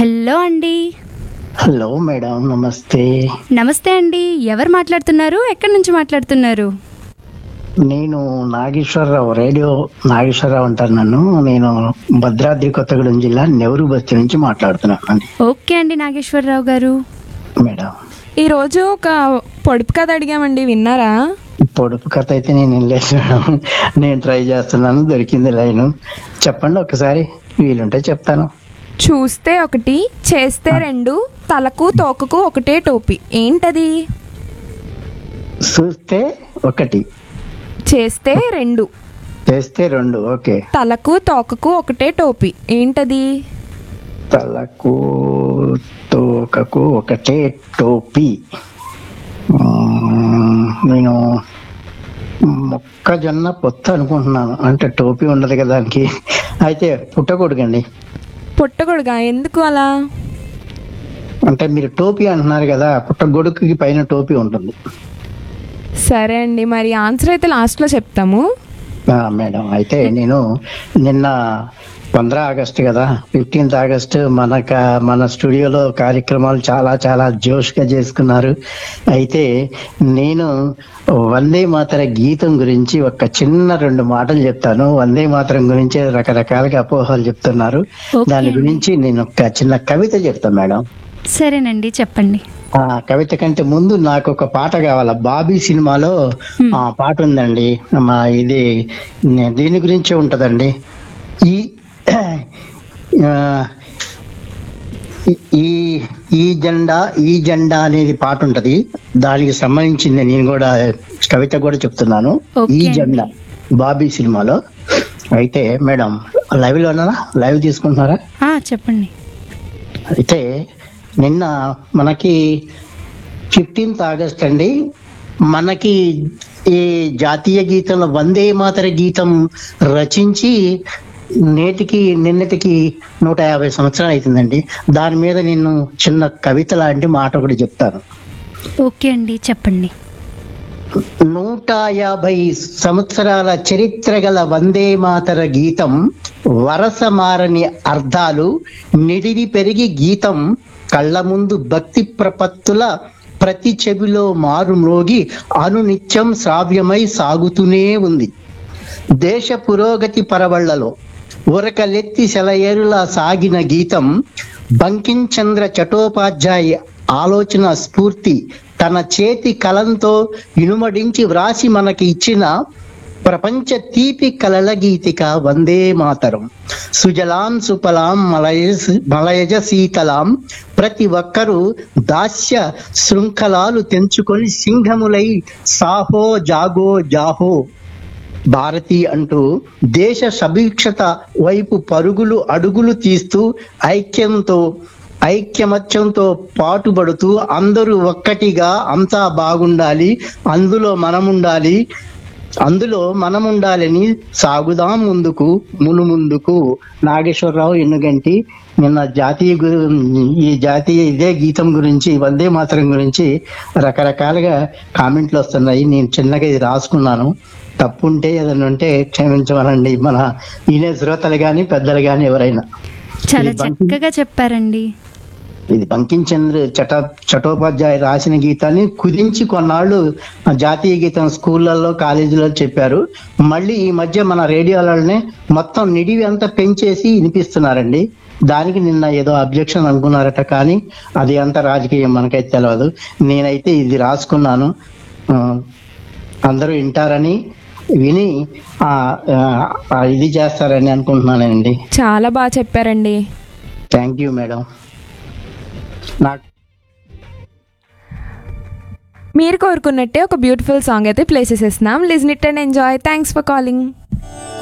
Hello అండి hello madam నమస్తే నమస్తే అండి ఎవరు మాట్లాడుతున్నారు ఎక్కడి నుంచి మాట్లాడుతున్నారు నేను నాగేశ్వరరావు రేడియో నాగేశ్వరరావు అంటారు నన్ను నేను భద్రాద్రి కొత్తగూడెం జిల్లా నెవరు బస్తీ నుంచి మాట్లాడుతున్నాను అండి ఓకే అండి నాగేశ్వరరావు గారు మేడం ఈరోజు ఒక పొడుపు కథ అడిగామండి విన్నారా పొడుపు కథ అయితే నేను వినలేదు మేడం నేను ట్రై చేస్తున్నాను దొరికింది లైన్ చెప్పండి ఒకసారి వీలుంటే చెప్తాను చూస్తే ఒకటి చేస్తే రెండు తలకు తోకకు ఒకటే టోపీ ఏంటది చూస్తే ఒకటి చేస్తే రెండు చేస్తే రెండు ఓకే తలకు తోకకు ఒకటే టోపీ ఏంటది తలకు తోకకు ఒకటే టోపీ మ్మ్, నేను మొక్కజొన్న పొత్తు అనుకుంటున్నాను అంటే టోపీ ఉండదు కదా దానికి అయితే పుట్టకూడదండి పుట్టగొడుగా ఎందుకు అలా అంటే మీరు టోపీ అంటున్నారు కదా పుట్టగొడుగుకి పైన టోపీ ఉంటుంది సరే అండి మరి ఆన్సర్ అయితే లాస్ట్లో చెప్తాము ఆ, మేడం అయితే నేను నిన్న పంద్ర ఆగస్ట్ కదా ఫిఫ్టీన్త్ ఆగస్ట్ మనక మన స్టూడియోలో కార్యక్రమాలు చాలా చాలా జోష్గా చేసుకున్నారు అయితే నేను వందే మాతర గీతం గురించి ఒక చిన్న రెండు మాటలు చెప్తాను వందే మాతరం గురించి రకరకాలుగా అపోహలు చెప్తున్నారు Okay. దాని గురించి నేను ఒక చిన్న కవిత చెప్తాను మేడం సరేనండి చెప్పండి ఆ కవిత కంటే ముందు నాకు ఒక పాట కావాల బాబీ సినిమాలో ఆ పాట ఉందండి మా ఇది నే- దీని గురించే ఉంటదండి ఈ ఆ, ఈ- ఈ ఈ జెండా ఈ జెండా అనేది పాట ఉంటది దానికి సంబంధించింది నేను కూడా కవిత కూడా చెప్తున్నాను Okay. ఈ జెండా బాబీ సినిమాలో అయితే మేడం లైవ్ లోనా లైవ్ తీసుకుంటున్నారా ఆ, చెప్పండి అయితే నిన్న మనకి ఫిఫ్టీన్త్ ఆగస్ట్ అండి మనకి ఈ జాతీయ గీతంలో వందే మాతర గీతం రచించి నేటికి నిన్నటికి నూట యాభై సంవత్సరాలు అవుతుందండి దాని మీద నేను చిన్న కవిత లాంటి మాట ఒకటి చెప్తాను ఓకే అండి చెప్పండి నూట యాభై సంవత్సరాల చరిత్ర గల వందే మాతర గీతం వరస మారని అర్థాలు నిడివి పెరిగి గీతం కళ్ళ ముందు భక్తి ప్రపత్తుల ప్రతి చెవిలో మారు మ్రోగి అనునిత్యం శ్రావ్యమై సాగుతూనే ఉంది దేశ పురోగతి పరవళ్లలో ఉరకలెత్తి సెలయేరులా సాగిన గీతం బంకించంద్ర చటోపాధ్యాయ ఆలోచన స్ఫూర్తి తన చేతి కలంతో ఇనుమడించి వ్రాసి మనకి ఇచ్చిన ప్రపంచ తీపి కలల గీతిక వందే మాతరం సుజలాం సుఫలాం మలయజ మలయజ శీతలాం ప్రతి ఒక్కరూ దాస్య శృంఖలాలు తెంచుకొని సింహములై సాహో జాగో జాహో భారతి అంటూ దేశ సభీక్షత వైపు పరుగులు అడుగులు తీస్తూ ఐక్యంతో ఐక్యమత్యంతో పాటుపడుతూ అందరూ ఒక్కటిగా అంతా బాగుండాలి అందులో మనముండాలి అందులో మనముండాలని సాగుదాం ముందుకు మును ముందుకు నాగేశ్వరరావు ఎన్నుగంటి నిన్న జాతీయ గురు ఈ జాతీయ ఇదే గీతం గురించి వందే మాతరం గురించి రకరకాలుగా కామెంట్లు వస్తున్నాయి నేను చిన్నగా ఇది రాసుకున్నాను తప్పుంటే ఏదైనా ఉంటే క్షమించమనండి మన ఈయన శ్రోతలు కానీ పెద్దలు కానీ ఎవరైనా చాలా ఈ బంకి- చక్కగా చెప్పారండి ఇది బంకించంద్ర చట చటోపాధ్యాయ రాసిన గీతాన్ని కుదించి కొన్నాళ్ళు ఆ జాతీయ గీతం స్కూళ్ళల్లో కాలేజీలో చెప్పారు మళ్ళీ ఈ మధ్య మన రేడియోలనే మొత్తం నిడివి అంతా పెంచేసి వినిపిస్తున్నారండి దానికి నిన్న ఏదో అబ్జెక్షన్ అనుకున్నారట కానీ అది అంత రాజకీయం మనకైతే తెలియదు నేనైతే ఇది రాసుకున్నాను ఆ, అందరూ వింటారని విని ఆ, ఆ, ఇది చేస్తారని అనుకుంటున్నానండి చాలా బాగా చెప్పారండి థ్యాంక్ యూ మేడం నాకు మీరు కోరుకున్నట్టే ఒక బ్యూటిఫుల్ సాంగ్ అయితే ప్లే చేసేస్తున్నాం listen it and enjoy thanks for calling